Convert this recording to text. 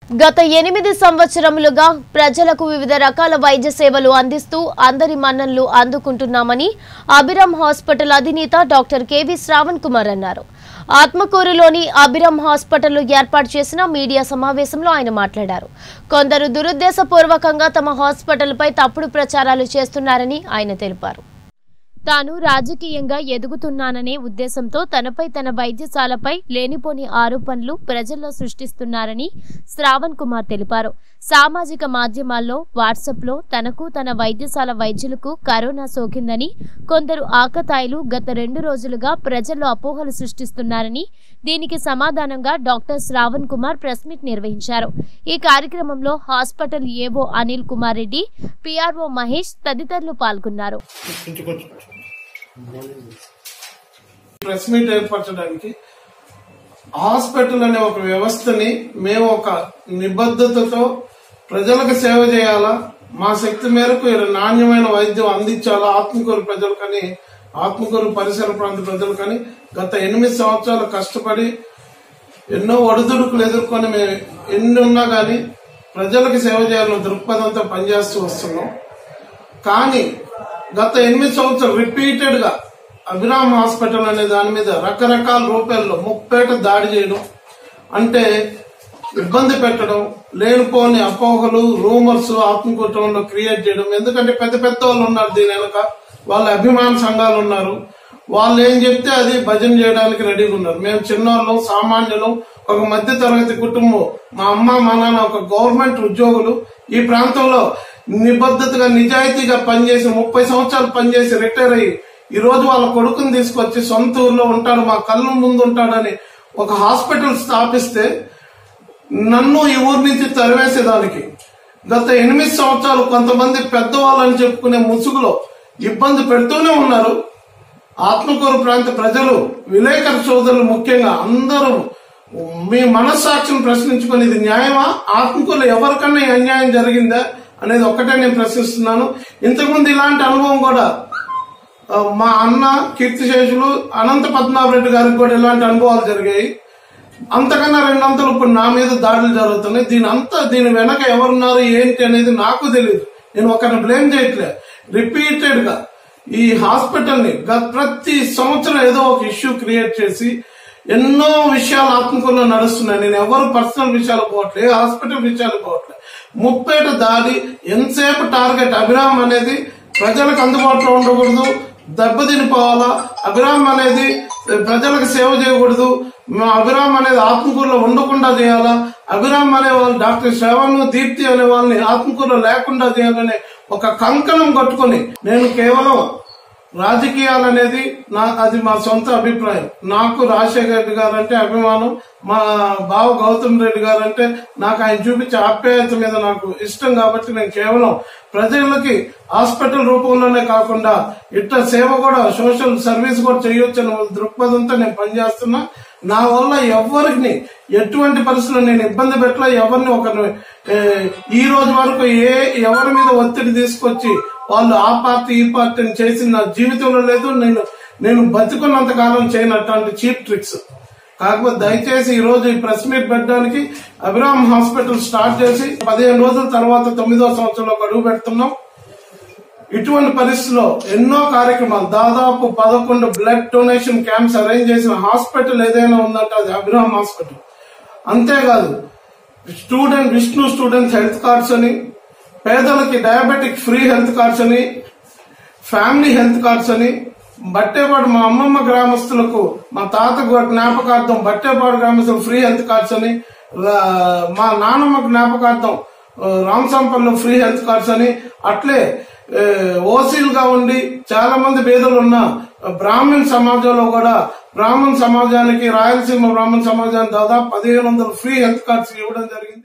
గత ఎనిమిది సంవత్సరములుగా ప్రజలకు వివిధ రకాల వైద్య సేవలు అందిస్తూ అందరి మన్ననలు అందుకుంటున్నామని అభిరామ్ హాస్పిటల్ అధినేత డాక్టర్ కెవి శ్రావణ్ కుమార్ అన్నారు ఆత్మకూరులోని అభిరామ్ హాస్పిటల్లో ఏర్పాటు చేసిన మీడియా సమావేశంలో ఆయన మాట్లాడారు కొందరు దురుద్దేశపూర్వకంగా తమ హాస్పిటల్పై తప్పుడు ప్రచారాలు చేస్తున్నారని ఆయన తెలిపారు తాను రాజకీయంగా ఎదుగుతున్నాననే ఉద్దేశంతో తనపై తన వైద్యశాలపై లేనిపోని ఆరోపణలు ప్రజల్లో సృష్టిస్తున్నారని శ్రావణ్ కుమార్ తెలిపారు సామాజిక మాధ్యమాల్లో వాట్సాప్లో తనకు తన వైద్యశాల వైద్యులకు కరోనా సోకిందని కొందరు ఆకతాయిలు గత రెండు రోజులుగా ప్రజల్లో అపోహలు సృష్టిస్తున్నారని దీనికి సమాధానంగా doctor Sravan Kumar press meet నిర్వహించారు ఈ కార్యక్రమంలో hospital AO Anil Kumar Reddy PRO Mahesh తదితరులు పాల్గొన్నారు ప్రెస్ మీట్ ఏర్పరచడానికి హాస్పిటల్ అనే ఒక వ్యవస్థని మేము ఒక నిబద్ధతతో ప్రజలకు సేవ చేయాలా మా శక్తి మేరకు నాణ్యమైన వైద్యం అందించాలా ఆత్మకూరు ప్రజలకని ఆత్మకూరు పరిసర ప్రాంత ప్రజలకని గత ఎనిమిది సంవత్సరాలు కష్టపడి ఎన్నో ఒడిదుడుకులు ఎదుర్కొని మేము ఎన్ని ఉన్నా గానీ ప్రజలకు సేవ చేయాలన్న దృక్పథంతో పనిచేస్తూ వస్తున్నాం కానీ గత ఎనిమిది సంవత్సరాలు రిపీటెడ్ గా అభిరామ్ హాస్పిటల్ అనే దాని మీద రకరకాల రూపాయల్లో ముప్పేట దాడి చేయడం అంటే ఇబ్బంది పెట్టడం లేనిపోని అపోహలు రూమర్స్ ఆత్మకూటంలో క్రియేట్ చేయడం ఎందుకంటే పెద్ద పెద్ద వాళ్ళు ఉన్నారు దీని వెనక వాళ్ళ అభిమాన సంఘాలు ఉన్నారు వాళ్ళు ఏం చెప్తే అది భజన చేయడానికి రెడీగా ఉన్నారు మేము చిన్నవాళ్ళం సామాన్యులం ఒక మధ్య తరగతి కుటుంబం మా అమ్మ మా నాన్న ఒక గవర్నమెంట్ ఉద్యోగులు ఈ ప్రాంతంలో నిబద్ధతగా నిజాయితీగా పనిచేసి ముప్పై సంవత్సరాలు పనిచేసి రిటైర్ అయ్యి ఈ రోజు వాళ్ళ కొడుకుని తీసుకొచ్చి సొంత ఊర్లో ఉంటాడు మా కళ్ళ ముందు ఉంటాడని ఒక హాస్పిటల్ స్థాపిస్తే నన్ను ఈ ఊరి నుంచి తరివేసేదానికి గత ఎనిమిది సంవత్సరాలు కొంతమంది పెద్దవాళ్ళని చెప్పుకునే ముసుగులో ఇబ్బంది పెడుతూనే ఉన్నారు ఆత్మకూరు ప్రాంత ప్రజలు విలేకరు సోదరులు ముఖ్యంగా అందరూ మీ మనస్సాక్షిని ప్రశ్నించుకొని ఇది న్యాయమా ఆత్మకూరులో ఎవరికన్నా ఈ అన్యాయం జరిగిందా అనేది ఒక్కటే నేను ప్రశ్నిస్తున్నాను ఇంతకుముందు ఇలాంటి అనుభవం కూడా ఆ, మా అన్న కీర్తిశేషులు అనంత పద్మనాభరెడ్డి గారికి కూడా ఇలాంటి అనుభవాలు జరిగాయి అంతకన్నా రెండంతలు ఇప్పుడు నా మీద దాడులు జరుగుతున్నాయి దీని అంతా దీని వెనక ఎవరున్నారు ఏంటి అనేది నాకు తెలియదు నేను ఒకరిని బ్లేమ్ చేయట్లే రిపీటెడ్ గా ఈ హాస్పిటల్ ని గత- ప్రతి సంవత్సరం ఏదో ఒక ఇష్యూ క్రియేట్ చేసి ఎన్నో విషయాలు ఆత్మకూరులో నడుస్తున్నాయి నేను ఎవరు పర్సనల్ విషయాలు పోవట్లే ఏ హాస్పిటల్ విషయాలు పోవట్లే ముప్పేట దాడి ఎంతసేపు టార్గెట్ అభిరామ్ అనేది ప్రజలకు అందుబాటులో ఉండకూడదు దెబ్బతినిపోవాలా అభిరామ్ అనేది ప్రజలకు సేవ చేయకూడదు మా అభిరామ్ అనేది ఆత్మకూరులో ఉండకుండా చేయాలా అభిరామ్ అనే వాళ్ళు డాక్టర్ శ్రవణ్ దీప్తి అనే వాళ్ళని ఆత్మకూరులో లేకుండా చేయాలనే ఒక కంకణం కట్టుకొని నేను కేవలం రాజకీయాలు అనేది నా అది మా సొంత అభిప్రాయం నాకు రాజశేఖర రెడ్డి గారు అంటే అభిమానం మా బావ గౌతమ్ రెడ్డి గారు అంటే నాకు ఆయన చూపించే ఆప్యాయత మీద నాకు ఇష్టం కాబట్టి నేను కేవలం ప్రజలకి హాస్పిటల్ రూపంలోనే కాకుండా ఇట్లా సేవ కూడా సోషల్ సర్వీస్ కూడా చేయొచ్చు అనే దృక్పథంతో నేను పనిచేస్తున్నా నా వల్ల ఎవరికి ఎటువంటి పరిస్థితుల్లో నేను ఇబ్బంది పెట్టలే ఎవరిని ఒకరిని ఏ, ఈ రోజు వరకు ఏ ఎవరి మీద ఒత్తిడి తీసుకొచ్చి వాళ్ళు ఆ పార్టీ ఈ పార్టీని చేసిన నా జీవితంలో లేదు నేను నేను బతుకున్నంత కాలం చేయను అట్లాంటి చీప్ ట్రిక్స్ కాకపోతే దయచేసి ఈ రోజు ఈ ప్రెస్ మీట్ పెట్టడానికి అభిరామ్ హాస్పిటల్ స్టార్ట్ చేసి పదిహేను రోజుల తర్వాత తొమ్మిదో సంవత్సరంలో అడుగు పెడుతున్నాం ఇటువంటి పరిస్థితుల్లో ఎన్నో కార్యక్రమాలు దాదాపు పదకొండు బ్లడ్ డొనేషన్ క్యాంప్స్ అరేంజ్ చేసిన హాస్పిటల్ ఏదైనా ఉందంటే అది అభిరామ్ హాస్పిటల్ అంతేకాదు student Vishnu students health cards అని పేదలకి డయాబెటిక్ ఫ్రీ హెల్త్ కార్డ్స్ అని ఫ్యామిలీ హెల్త్ కార్డ్స్ అని బట్టేపాడు మా అమ్మమ్మ గ్రామస్తులకు మా తాత జ్ఞాపకార్థం బట్టేపాడు గ్రామస్తులకు ఫ్రీ హెల్త్ కార్డ్స్ అని రా- మా నాన్నమ్మ జ్ఞాపకార్థం ఆ, రామసంపల్లో ఫ్రీ హెల్త్ కార్డ్స్ అని అట్లే ఏ, ఓసీలుగా ఉండి చాలా మంది పేదలు ఉన్న బ్రాహ్మణ్ సమాజంలో కూడా బ్రాహ్మణ్ సమాజానికి రాయలసీమ బ్రాహ్మణ్ సమాజానికి దాదాపు పదిహేను వందల ఫ్రీ హెల్త్ కార్డ్స్ ఇవ్వడం జరిగింది